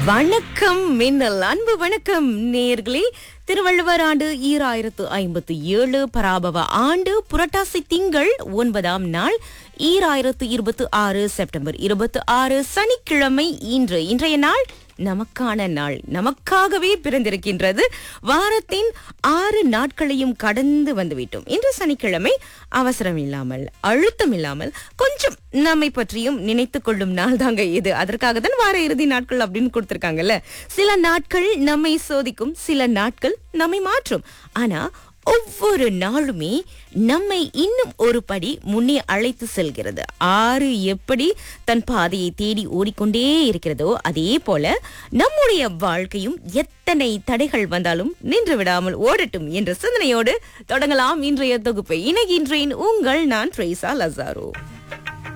வணக்கம் மின்னல் அன்பு வணக்கம் நேர்களே திருவள்ளுவர் ஆண்டு ஈராயிரத்து ஐம்பத்து ஏழு பராபவ ஆண்டு புரட்டாசி திங்கள் ஒன்பதாம் நாள் ஈராயிரத்து இருபத்தி ஆறு செப்டம்பர் இருபத்தி ஆறு சனிக்கிழமை இன்று இன்றைய நாள் நமக்கான நாள் நமக்காகவே பிறந்திருக்கின்றது வாரத்தின் ஆறு நாட்களையும் கடந்து வந்துவிட்டோம் இன்று சனிக்கிழமை அவசரம் இல்லாமல் அழுத்தம் இல்லாமல் கொஞ்சம் நம்மை பற்றியும் நினைத்துக் கொள்ளும் நாள் தாங்க இது அதற்காக தான் வார இறுதி நாட்கள் அப்படின்னு கொடுத்திருக்காங்கல்ல சில நாட்கள் நம்மை சோதிக்கும் சில நாட்கள் நம்மை மாற்றும் ஆனா ஒவ்வொரு நாளுமே நம்மை இன்னும் ஒரு படி முன்னே அழைத்து செல்கிறது ஆறு எப்படி தன் பாதையை தேடி ஓடிக்கொண்டே இருக்கிறதோ அதே போல நம்முடைய வாழ்க்கையும் எத்தனை தடைகள் வந்தாலும் நின்று விடாமல் ஓடட்டும் என்ற சிந்தனையோடு தொடங்கலாம் இன்றைய தொகுப்பை இணைகின்றேன் உங்கள் நான் ட்ரேசா லசாரோ